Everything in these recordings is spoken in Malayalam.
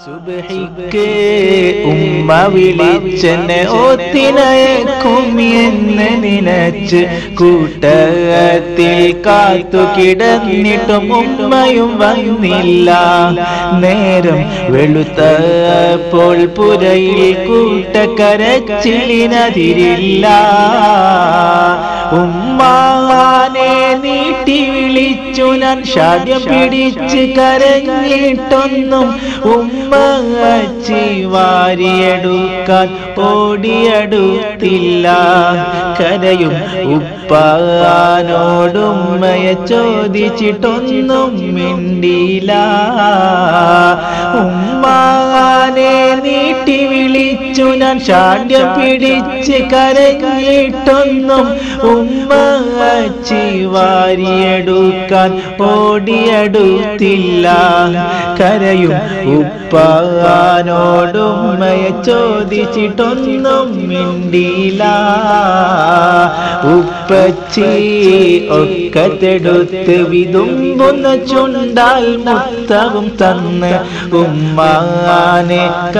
സുബഹിക്ക് ഉമ്മ വിളിച്ചെന്നെ ഓത്തിനയക്കും എന്ന് നിനച്ച് കൂട്ടത്തിൽ കാത്തു കിടന്നിട്ടും ഉമ്മയും വന്നില്ല നേരം വെളുത്തപ്പോൾ പുരയിൽ കൂട്ടക്കരച്ചിലിനതിരില്ല ഉമ്മാനെ നീട്ടി വിളിച്ചു ഞാൻ ഷാദ്യം പിടിച്ച് കരഞ്ഞിട്ടൊന്നും ഉമ്മ അച്ചി വാരിയെടുക്കാൻ ഓടിയെടുത്തില്ല കരയും ഉപ്പാനോടുമ്മയെ ചോദിച്ചിട്ടൊന്നും മിണ്ടിയില്ല ഉമ്മാനെ നീട്ടി വിളിച്ചു ഞാൻ ഷാഢ്യം പിടിച്ച് കരഞ്ഞിട്ടൊന്നും ഉമ്മ അച്ചി വാരിയെടുക്കാൻ ഓടിയെടുത്തില്ല കരയും ഉപ്പാനോടുമ്മയെ ചോദിച്ചിട്ടൊന്നും മിണ്ടിയില്ല ഉപ്പച്ചി ഒക്കത്തെടുത്ത് വിതുമ്പുന്ന ചുണ്ടാൽ മുത്തവും തന്ന് ഉമ്മാനെ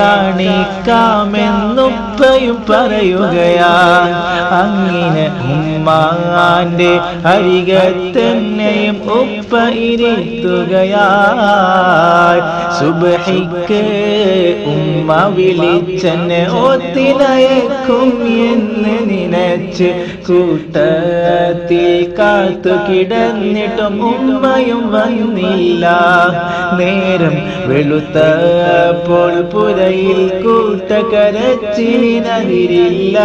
കാണിക്കാമെന്നുപ്പയും പറയുകയാ അങ്ങനെ ഉമ്മാന്റെ അരികത്തെന്നെയും ഉപ്പ ഇരുത്തുകയായി സുബഹിക്ക് ഉമ്മ വിളിച്ചെന്നെ ഓത്തിനയക്കും എന്ന് നിനച്ച് കൂട്ടത്തിൽ കാത്തു കിടന്നിട്ടും ഉമ്മയും വന്നില്ല നേരം വെളുത്തപ്പോൾ പുരയിൽ കൂട്ടക്കരച്ചിലിനതിരില്ല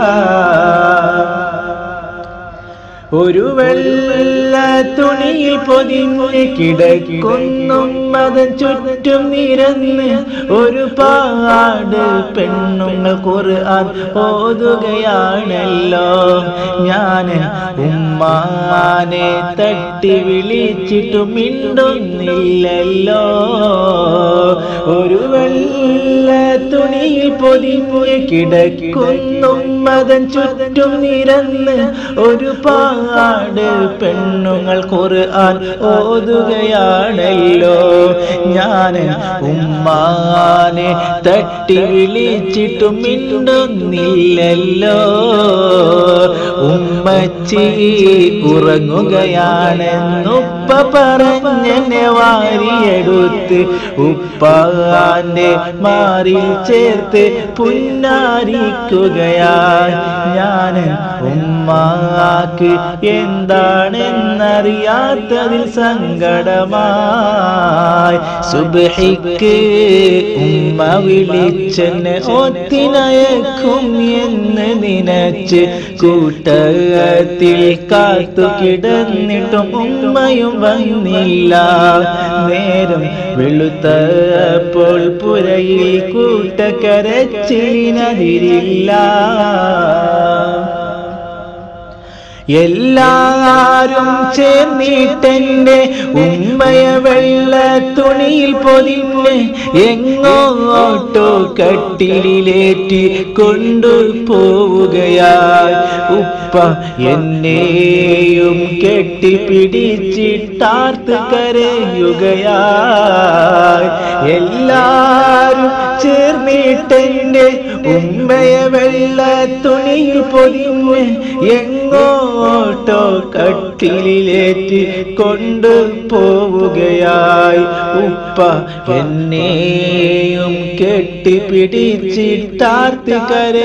ഒരു വെള്ള തുണിയിൽ പൊതിഞ്ഞ് കിടക്കുന്നും അതൻ ചുറ്റും നിരന്ന് ഒരു പാട് പെണ്ണുങ്ങൾ ഖുർആൻ ഓതുകയാണല്ലോ ഞാൻ ഉമ്മാനെ തട്ടി വിളിച്ചിട്ടു മിണ്ടുന്നില്ലല്ലോ ഒരു വെള്ള തുണിയിൽ പൊതിഞ്ഞ് കിടക്കുന്നും അതൻ ചുറ്റും നിരന്ന് ഒരു പാട് പെണ്ണുങ്ങൾ ഖുർആൻ ഓതുകയാണല്ലോ ഞാൻ ഉമ്മാനെ തട്ടി വിളിച്ചിട്ടു മിണ്ടുന്നില്ലല്ലോ ഉമ്മച്ചി ഉറങ്ങുകയാണെന്നുപ്പ പറഞ്ഞെന്നെ വാരിയെടുത്ത് ഉപ്പാന്റെ മാറിൽ ചേർത്ത് പുന്നാരിക്കുകയായി ഞാൻ ഉമ്മാക്ക് എന്താണെന്നറിയാത്തതിൽ സങ്കടമായി സുബഹിക്ക് ഉമ്മ വിളിച്ചെന്നെ ഒത്തിനയക്കും എന്ന് നിനച്ച് കൂട്ടത്തിൽ കാത്തു കിടന്നിട്ടും ഉമ്മയും വന്നില്ല നേരം വെളുത്തപ്പോൾ പുരയിൽ കൂട്ടക്കരച്ചിലിനതിരില്ല എല്ലാരും ചേർന്നിട്ടെന്റെ ഉമ്മയ വെള്ള തുണിയിൽ പൊതിഞ്ഞ് എങ്ങോട്ടോ കട്ടിലേറ്റി കൊണ്ടുപോവുകയായി ഉപ്പ എന്നെയും കെട്ടിപ്പിടിച്ചിട്ടാർത്ത് കരയുകയായി എല്ലാരും ചേർന്നിട്ടെന്റെ ഉമ്മയ വെള്ള തുണിയിൽ പൊതിഞ്ഞ് എങ്ങോട്ടോ കട്ടിലേറ്റ് കൊണ്ടുപോവുകയായി ഉപ്പ എന്നെയും കെട്ടിപ്പിടിച്ചിട്ടാർത്തി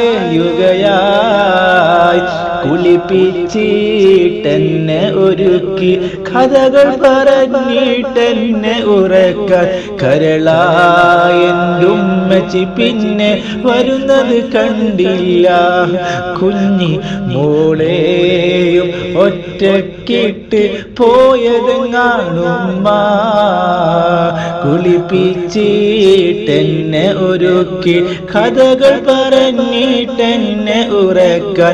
കരയുകയായി കുളിപ്പിച്ചിട്ടെന്നെ ഒരുക്കി കഥകൾ പറഞ്ഞിട്ടെന്നെ ഉറക്കാൻ കരളായെന്റുമ്മച്ചി പിന്നെ വരുന്നത് കണ്ടില്ല കുഞ്ഞി മോളെയും ഒറ്റക്കിട്ട് പോയതെങ്ങാണുമ്മ കുളിപ്പിച്ചിട്ടെന്നെ ഒരുക്കി കഥകൾ പറഞ്ഞിട്ടെന്നെ ഉറക്കാൻ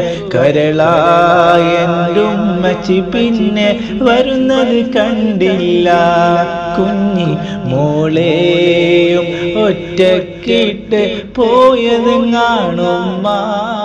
കരളായെന്റുമ്മച്ചി പിന്നെ വരുന്നത് കണ്ടില്ല കുഞ്ഞി മോളെയും ഒറ്റക്കിട്ട് പോയതെങ്ങാണുമ്മ